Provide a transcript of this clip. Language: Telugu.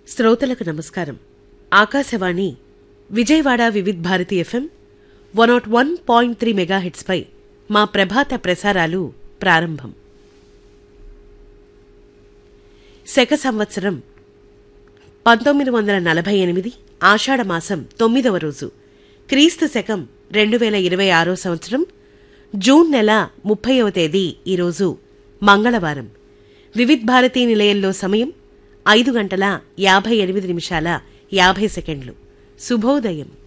శ్రోతలకు నమస్కారం Akashvani Vijayawada Vividh Bharati FM one nought one point three మెగాహెట్స్పై మా ప్రభాత ప్రసారాలు ప్రారంభం శక సంవత్సరం పంతొమ్మిది వందల నలభై ఎనిమిది ఆషాఢమాసం తొమ్మిదవ రోజు క్రీస్తు శకం రెండు వేల ఇరవై ఆరో సంవత్సరం జూన్ నెల ముప్పైవ తేదీ ఈరోజు మంగళవారం వివిధ్ భారతీ నిలయంలో సమయం ఐదు గంటల యాభై ఎనిమిది నిమిషాల యాభై సెకండ్లు శుభోదయం